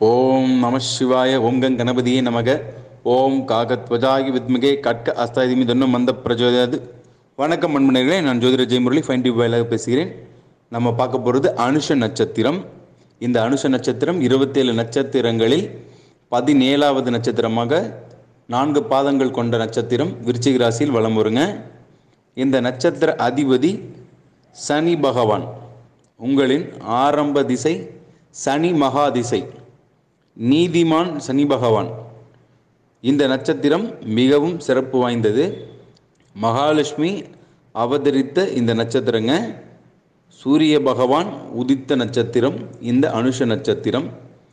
ஓம் நம சிவாய ஓம் கங் கணபதியே நமக ஓம் காகத்வஜாகி வித்மகே கட்க அஸ்தாதிமி தொன்னம் மந்த பிரச்சோதயாது வணக்கம் அன்பனர்களே நான் ஜோதிட ஜெயமுரளி ஃபைன் டிவி வாயிலாக பேசுகிறேன் நம்ம பார்க்க போகிறது அனுஷ நட்சத்திரம் இந்த அனுஷ நட்சத்திரம் இருபத்தேழு நட்சத்திரங்களில் பதினேழாவது நட்சத்திரமாக நான்கு பாதங்கள் கொண்ட நட்சத்திரம் விருச்சிக ராசியில் வலம் வருங்க இந்த நட்சத்திர அதிபதி சனி பகவான் உங்களின் ஆரம்ப திசை சனி மகா திசை நீதிமான் சனி பகவான் இந்த நட்சத்திரம் மிகவும் சிறப்பு வாய்ந்தது மகாலட்சுமி அவதரித்த இந்த நட்சத்திரங்க சூரிய பகவான் உதித்த நட்சத்திரம் இந்த அனுஷ நட்சத்திரம்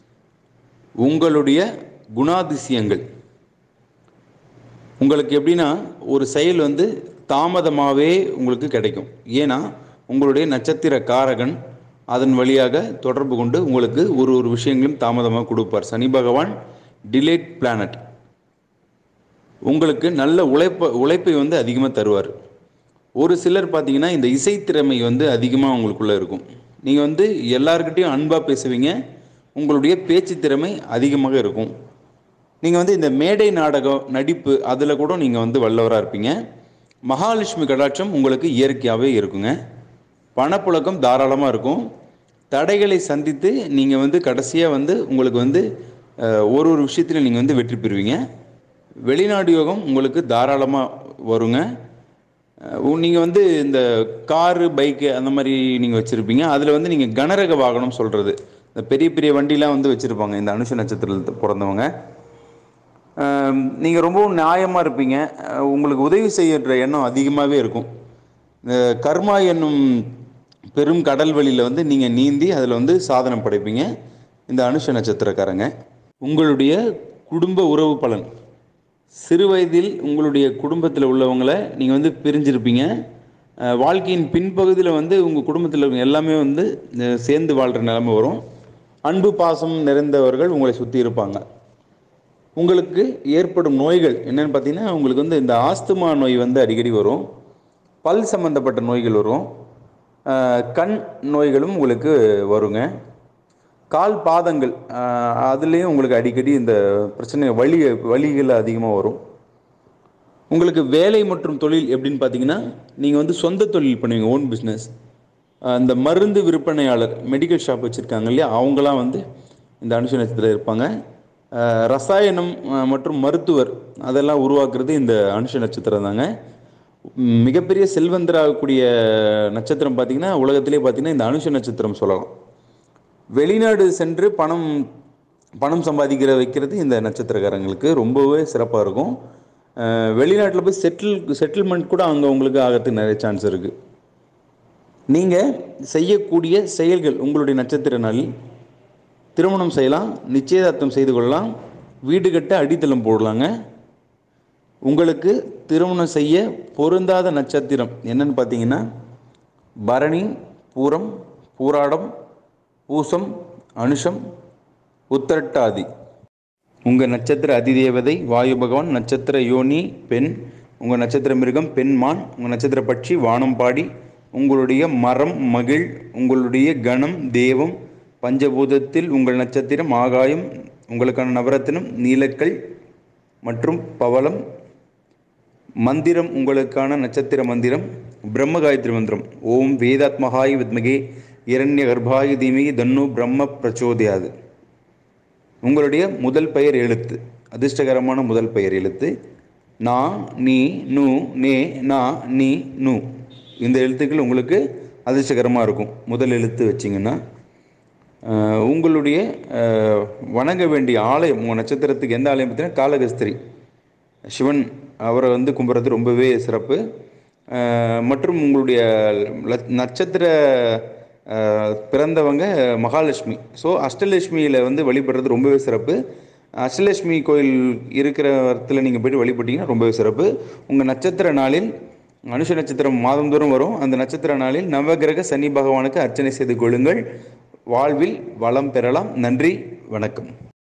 உங்களுடைய குணாதிசயங்கள் உங்களுக்கு எப்படின்னா ஒரு செயல் வந்து தாமதமாகவே உங்களுக்கு கிடைக்கும் ஏன்னா உங்களுடைய நட்சத்திர காரகன் அதன் வழியாக தொடர்பு கொண்டு உங்களுக்கு ஒரு ஒரு விஷயங்களும் தாமதமாக கொடுப்பார் சனி பகவான் டிலேட் பிளானட் உங்களுக்கு நல்ல உழைப்ப உழைப்பை வந்து அதிகமாக தருவார் ஒரு சிலர் பார்த்தீங்கன்னா இந்த இசைத்திறமை வந்து அதிகமாக உங்களுக்குள்ளே இருக்கும் நீங்கள் வந்து எல்லாருக்கிட்டையும் அன்பாக பேசுவீங்க உங்களுடைய பேச்சு திறமை அதிகமாக இருக்கும் நீங்கள் வந்து இந்த மேடை நாடகம் நடிப்பு அதில் கூட நீங்கள் வந்து வல்லவராக இருப்பீங்க மகாலட்சுமி கடாட்சம் உங்களுக்கு இயற்கையாகவே இருக்குங்க பணப்புழக்கம் தாராளமாக இருக்கும் தடைகளை சந்தித்து நீங்கள் வந்து கடைசியாக வந்து உங்களுக்கு வந்து அஹ், ஒரு ஒரு விஷயத்தில் நீங்கள் வந்து வெற்றி பெறுவீங்க வெளிநாடு யோகம் உங்களுக்கு தாராளமாக வருங்க நீங்கள் வந்து இந்த காரு பைக்கு அந்த மாதிரி நீங்கள் வச்சுருப்பீங்க அதில் வந்து நீங்கள் கனரக வாகனம் சொல்கிறது இந்த பெரிய பெரிய வண்டிலாம் வந்து வச்சுருப்பாங்க இந்த அனுஷ நட்சத்திரத்தில் பிறந்தவங்க நீங்கள் ரொம்பவும் நியாயமாக இருப்பீங்க அஹ் உங்களுக்கு உதவி செய்யற எண்ணம் அதிகமாகவே இருக்கும் இந்த கர்மா என்னும் பெரும் கடல் வழியில் வந்து நீங்கள் நீந்தி அதில் வந்து சாதனை படைப்பீங்க இந்த அனுஷ நட்சத்திரக்காரங்க உங்களுடைய குடும்ப உறவு பலன் சிறு வயதில் உங்களுடைய குடும்பத்தில் உள்ளவங்களை நீங்கள் வந்து பிரிஞ்சிருப்பீங்க அஹ் வாழ்க்கையின் பின்பகுதியில் வந்து உங்கள் குடும்பத்தில் இருக்கவங்க எல்லாமே வந்து அஹ் சேர்ந்து வாழ்கிற நிலைமை வரும் அன்பு பாசம் நிறைந்தவர்கள் உங்களை சுற்றி இருப்பாங்க உங்களுக்கு ஏற்படும் நோய்கள் என்னன்னு பார்த்தீங்கன்னா உங்களுக்கு வந்து இந்த ஆஸ்துமா நோய் வந்து அடிக்கடி வரும் பல் சம்பந்தப்பட்ட நோய்கள் வரும் ஆஹ் கண் நோய்களும் உங்களுக்கு வருங்க கால் பாதங்கள் ஆஹ் அதுலேயும் உங்களுக்கு அடிக்கடி இந்த பிரச்சனை வலி வலிகள் அதிகமாக வரும் உங்களுக்கு வேலை மற்றும் தொழில் எப்படின்னு பார்த்தீங்கன்னா நீங்கள் வந்து சொந்த தொழில் பண்ணுவீங்க ஓன் பிஸ்னஸ் இந்த மருந்து விற்பனையாளர் மெடிக்கல் ஷாப் வச்சுருக்காங்க இல்லையா அவங்களாம் வந்து இந்த அனுஷ நட்சத்திரம் இருப்பாங்க அஹ் ரசாயனம் அஹ் மற்றும் மருத்துவர் அதெல்லாம் உருவாக்குறது இந்த அனுஷ நட்சத்திரம் தாங்க ம், மிகப்பெரிய செல்வந்தராகக்கூடிய நட்சத்திரம் பார்த்தீங்கன்னா உலகத்திலே பார்த்தீங்கன்னா இந்த அனுஷ நட்சத்திரம் சொல்லலாம் வெளிநாடு சென்று பணம் பணம் சம்பாதிக்கிற வைக்கிறது இந்த நட்சத்திரக்காரங்களுக்கு ரொம்பவே சிறப்பாக இருக்கும் அஹ் வெளிநாட்டில் போய் செட்டில் செட்டில்மெண்ட் கூட அங்கே உங்களுக்கு ஆகிறதுக்கு நிறைய சான்ஸ் இருக்குது நீங்கள் செய்யக்கூடிய செயல்கள் உங்களுடைய நட்சத்திர நாளில் திருமணம் செய்யலாம் நிச்சயதார்த்தம் செய்து கொள்ளலாம் வீடு கட்ட அடித்தளம் போடலாங்க உங்களுக்கு திருமணம் செய்ய பொருந்தாத நட்சத்திரம் என்னன்னு பார்த்தீங்கன்னா பரணி பூரம் பூராடம் பூசம் அனுஷம் உத்திரட்டாதி உங்கள் நட்சத்திர அதிதேவதை வாயு பகவான் நட்சத்திர யோனி பெண் உங்கள் நட்சத்திர மிருகம் பெண் மான் உங்கள் நட்சத்திர பட்சி வானம்பாடி உங்களுடைய மரம் மகிழ் உங்களுடைய கணம் தேவம் பஞ்சபூதத்தில் உங்கள் நட்சத்திரம் ஆகாயம் உங்களுக்கான நவரத்தினம் நீலக்கல் மற்றும் பவளம் மந்திரம் உங்களுக்கான நட்சத்திர மந்திரம் பிரம்ம காயத்ரி மந்திரம் ஓம் வேதாத்மகாய் வித்மகே இரண்ய கர்ப்பாய தீமிகி தன்னு பிரம்ம பிரச்சோதயாது உங்களுடைய முதல் பெயர் எழுத்து அதிர்ஷ்டகரமான முதல் பெயர் எழுத்து நா நீ நு நே நா நீ நு இந்த எழுத்துக்கள் உங்களுக்கு அதிர்ஷ்டகரமாக இருக்கும் முதல் எழுத்து வச்சிங்கன்னா அஹ், உங்களுடைய அஹ், வணங்க வேண்டிய ஆலயம் உங்கள் நட்சத்திரத்துக்கு எந்த ஆலயம் பார்த்தீங்கன்னா காளகஸ்திரி சிவன் அவரை வந்து கும்பிட்றது ரொம்பவே சிறப்பு அஹ், மற்றும் உங்களுடைய லத்- நட்சத்திர அஹ், பிறந்தவங்க மகாலட்சுமி ஸோ அஷ்டலட்சுமியில் வந்து வழிபடுறது ரொம்பவே சிறப்பு அஷ்டலட்சுமி கோயில் இருக்கிற இடத்துல நீங்கள் போயிட்டு வழிபட்டீங்கன்னா ரொம்பவே சிறப்பு உங்கள் நட்சத்திர நாளில் அனுஷ நட்சத்திரம் மாதந்தோறும் வரும் அந்த நட்சத்திர நாளில் நவகிரக சனி பகவானுக்கு அர்ச்சனை செய்து கொள்ளுங்கள் வாழ்வில் வளம் பெறலாம் நன்றி வணக்கம்